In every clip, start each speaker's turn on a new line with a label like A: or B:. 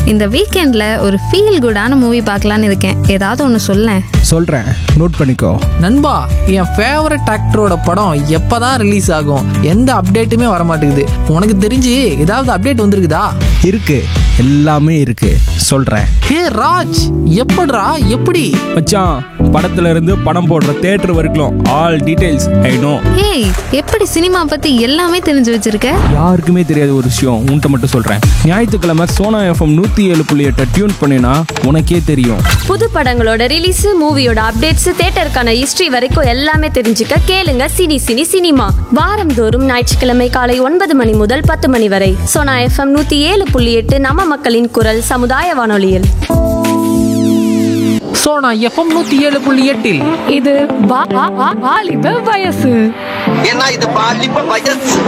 A: இந்த வீக்கெண்ட்ல ஒரு ஃபீல் குடான மூவி பார்க்கலான்னு இருக்கேன் ஏதாவது ஒன்று சொல்லேன்
B: சொல்கிறேன் நோட் பண்ணிக்கோ
C: நண்பா என் ஃபேவரட் ஆக்டரோட படம் எப்பதான் ரிலீஸ் ஆகும் எந்த அப்டேட்டுமே வர மாட்டேங்குது உனக்கு தெரிஞ்சு ஏதாவது அப்டேட் வந்திருக்குதா
B: இருக்கு எல்லாமே இருக்கு சொல்கிறேன்
C: ஹே ராஜ் எப்படிடா எப்படி
B: மச்சான் படத்துல இருந்து படம் போடுற தேட்டர் வரைக்கும் ஆல் டீடைல்ஸ் ஐ நோ
A: ஏய் எப்படி சினிமா பத்தி எல்லாமே தெரிஞ்சு வச்சிருக்க
B: யாருக்குமே தெரியாத ஒரு விஷயம் உன்கிட்ட மட்டும் சொல்கிறேன் ஞாயிற்றுக்கிழமை சோனா எஃப்எம் நூற்றி ஏழு புள்ளி எட்டை டியூன் பண்ணினா உனக்கே தெரியும்
D: புது படங்களோட ரிலீஸ் மூவியோட அப்டேட்ஸ் தியேட்டருக்கான ஹிஸ்டரி வரைக்கும் எல்லாமே தெரிஞ்சுக்க கேளுங்க சினி சினி சினிமா வாரந்தோறும் ஞாயிற்றுக்கிழமை காலை ஒன்பது மணி முதல் பத்து மணி வரை சோனா எஃப்எம் நூத்தி ஏழு புள்ளி எட்டு நம்ம மக்களின் குரல் சமுதாய வானொலியில்
C: ஸோ நான் எஃப்எம் நூற்றி ஏழு புள்ளி எட்டில்
E: இது வா- வா- வா- வாலிப வயசு
F: ஏன்னா இது பாலிப்ப வயசு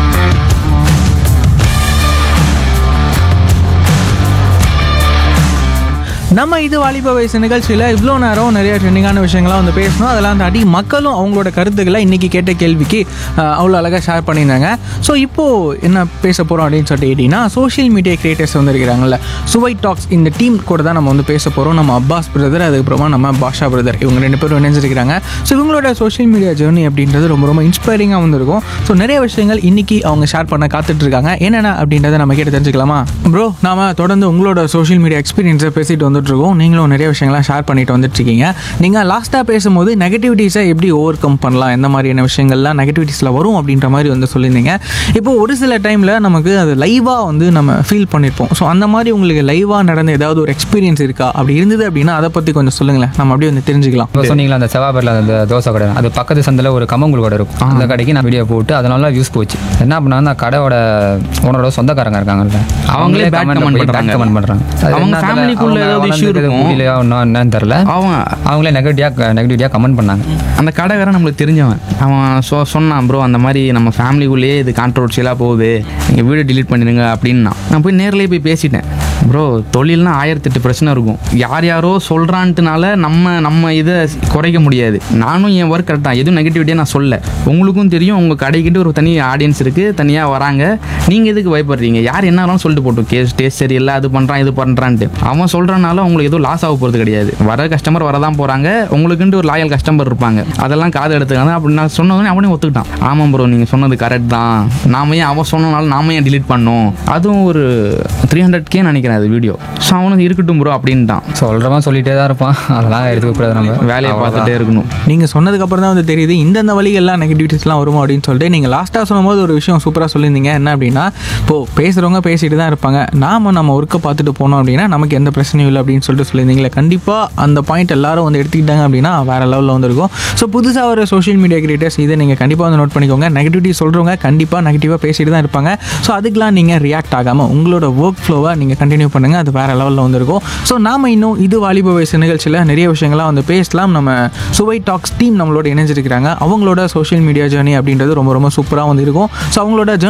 G: நம்ம இது வாலிப வயசு நிகழ்ச்சியில் இவ்வளோ நேரம் நிறைய ட்ரெண்டிங்கான விஷயங்கள்லாம் வந்து பேசணும் அதெல்லாம் தாண்டி மக்களும் அவங்களோட கருத்துக்களை இன்றைக்கி கேட்ட கேள்விக்கு அஹ், அவ்வளோ அழகாக ஷேர் பண்ணியிருந்தாங்க ஸோ இப்போது என்ன பேச போகிறோம் அப்படின்னு சொல்லிட்டு கேட்டிங்கன்னா சோஷியல் மீடியா கிரியேட்டர்ஸ் வந்து இருக்கிறாங்கல்ல சுவை டாக்ஸ் இந்த டீம் கூட தான் நம்ம வந்து பேச போகிறோம் நம்ம அப்பாஸ் பிரதர் அதுக்கப்புறமா நம்ம பாஷா பிரதர் இவங்க ரெண்டு பேரும் இணைஞ்சிருக்கிறாங்க ஸோ இவங்களோட சோஷியல் மீடியா ஜேர்னி அப்படின்றது ரொம்ப ரொம்ப இன்ஸ்பைரிங்காக வந்திருக்கும் ஸோ நிறைய விஷயங்கள் இன்னைக்கு அவங்க ஷேர் பண்ண காத்துட்டு இருக்காங்க என்னென்ன அப்படின்றத நம்ம கேட்டு தெரிஞ்சுக்கலாமா ப்ரோ நாம தொடர்ந்து உங்களோட சோஷியல் மீடியா எக்ஸ்பீரியன்ஸை பேசிட்டு வந்துட்டு இருக்கோம் நீங்களும் நிறைய விஷயங்கள்லாம் ஷேர் பண்ணிட்டு வந்துட்டு இருக்கீங்க நீங்கள் லாஸ்ட்டாக பேசும்போது நெகட்டிவிட்டிஸை எப்படி ஓவர் கம் பண்ணலாம் எந்த மாதிரியான விஷயங்கள்லாம் நெகட்டிவிட்டிஸில் வரும் அப்படின்ற மாதிரி வந்து சொல்லியிருந்தீங்க இப்போ ஒரு சில டைமில் நமக்கு அது லைவாக வந்து நம்ம ஃபீல் பண்ணியிருப்போம் ஸோ அந்த மாதிரி உங்களுக்கு லைவாக நடந்த ஏதாவது ஒரு எக்ஸ்பீரியன்ஸ் இருக்கா அப்படி இருந்தது அப்படின்னா அதை பற்றி கொஞ்சம் சொல்லுங்களேன் நம்ம அப்படியே வந்து தெரிஞ்சுக்கலாம்
H: இப்போ சொன்னீங்களா அந்த செவ்வாப்பேரில் அந்த தோசை கடை அது பக்கத்து சந்தில் ஒரு கம்மங்கூழ் கடை இருக்கும் அந்த கடைக்கு நான் வீடியோ போட்டு அதனால வியூஸ் போச்சு என்ன பண்ணா அந்த கடையோட ஓனரோட சொந்தக்காரங்க இருக்காங்கல்ல
I: அவங்களே bad comment
H: போய்
I: பண்றாங்க.
H: comment பண்றாங்க அது
I: அவங்க
H: என்ன தெரியல,
I: familyக்குள்ள
H: அவங்க
I: ஏதாவது issue
H: வளர்ந்துருக்கிறது
I: இருக்கும்.
H: முடியலையா இன்னும் என்னன்னு தெரில
I: அவன்
H: அவங்களே நெகட்டிவாக நெகட்டிவிட்டியாக கமெண்ட் பண்ணாங்க
I: அந்த கடைக்காரன் நம்மளுக்கு தெரிஞ்சவன் அவன் சொ சொன்னான் ப்ரோ அந்த மாதிரி நம்ம ஃபேமிலிக்குள்ளேயே இது கான்ட்ரவர்ஷியலாக போகுது நீங்கள் வீடியோ delete பண்ணிடுங்க அப்படின்னா நான் போய் நேர்லயே போய் பேசிட்டேன் ப்ரோ தொழில்னா ஆயிரத்தெட்டு பிரச்சனை இருக்கும் யார் யாரோ சொல்கிறான்ட்டுனால நம்ம நம்ம இதை குறைக்க முடியாது நானும் என் ஒர்க் கரெக்டாக எதுவும் நெகட்டிவிட்டியாக நான் சொல்ல உங்களுக்கும் தெரியும் உங்கள் கடைக்கிட்ட ஒரு தனி ஆடியன்ஸ் இருக்குது தனியாக வராங்க நீங்கள் எதுக்கு பயப்படுறீங்க யார் என்னாலும் சொல்லிட்டு போட்டோம் கேஸ் டேஸ்ட் சரியில்லை அது பண்ணுறான் இது பண்ணுறான்ட்டு அவன் சொல்கிறனால உங்களுக்கு எதுவும் லாஸ் ஆக போகிறது கிடையாது வர கஸ்டமர் வரதான் போகிறாங்க உங்களுக்குன்ட்டு ஒரு லாயல் கஸ்டமர் இருப்பாங்க அதெல்லாம் காது எடுத்துக்காங்க அப்படி நான் சொன்னதுன்னு அவனே ஒத்துக்கிட்டான் ஆமாம் ப்ரோ நீங்கள் சொன்னது கரெக்ட் தான் நாம ஏன் அவன் சொன்னனால நாம ஏன் delete பண்ணோம் அதுவும் ஒரு த்ரீ ஹண்ட்ரட் கே நினைக்கிறேன் அது வீடியோ ஸோ அவனுக்கு இருக்கட்டும் ப்ரோ அப்படின்ட்டான்
H: சொல்கிறவன் சொல்லிட்டே தான் இருப்பான் அதெல்லாம் எடுத்துக்கூடாது நம்ம
I: வேலையை
H: அவ்வளவுதான்.
I: பார்த்துட்டே இருக்கணும்
G: நீங்கள் சொன்னதுக்கு அப்புறம் தான் வந்து தெரியுது இந்தந்த வழிகள்லாம் நெகட்டிவிட்டிஸ்லாம் வருமா அப்படின்னு சொல்லிட்டு நீங்கள் லாஸ்ட்டாக சொல்லும்போது ஒரு விஷயம் சூப்பராக சொல்லியிருந்தீங்க என்ன அப்படின்னா இப்போது பேசுகிறவங்க பேசிட்டு தான் இருப்பாங்க நாம நம்ம ஒர்க்கை பார்த்துட்டு போனோம் அப்படின்னா நமக்கு எந்த பிரச்சனையும் இல்லை அப்படின்னு சொல்லிட்டு சொல்லியிருந்தீங்களே கண்டிப்பாக அந்த பாயிண்ட் எல்லாரும் வந்து எடுத்துக்கிட்டாங்க அப்படின்னா வேறு லெவலில் வந்துருக்கும் ஸோ புதுசாக ஒரு சோஷியல் மீடியா கிரியேட்டர்ஸ் இதை நீங்கள் கண்டிப்பாக வந்து நோட் பண்ணிக்கோங்க நெகட்டிவிட்டி சொல்கிறவங்க கண்டிப்பாக நெகட்டிவாக பேசிட்டு தான் இருப்பாங்க ஸோ அதுக்கெலாம் நீங்கள் ரியாக்ட் ஆகாமல் உங்களோட ஒர்க் ஃப்ளோவை நீங்கள் கண்டினியூ பண்ணுங்கள் அது வேறு லெவலில் வந்திருக்கும் ஸோ நாம இன்னும் இது வாலிப வயசு நிகழ்ச்சியில் நிறைய விஷயங்கள்லாம் வந்து பேசலாம் நம்ம சுவை டாக்ஸ் டீம் நம்மளோட இணைஞ்சிருக்கிறாங்க அவங்களோட சோஷியல் மீடியா ஜேர்னி அப்படின்றது ரொம்ப ரொம்ப சூப்பராக வந்து இருக்கும் ஸோ அவங்களோட journey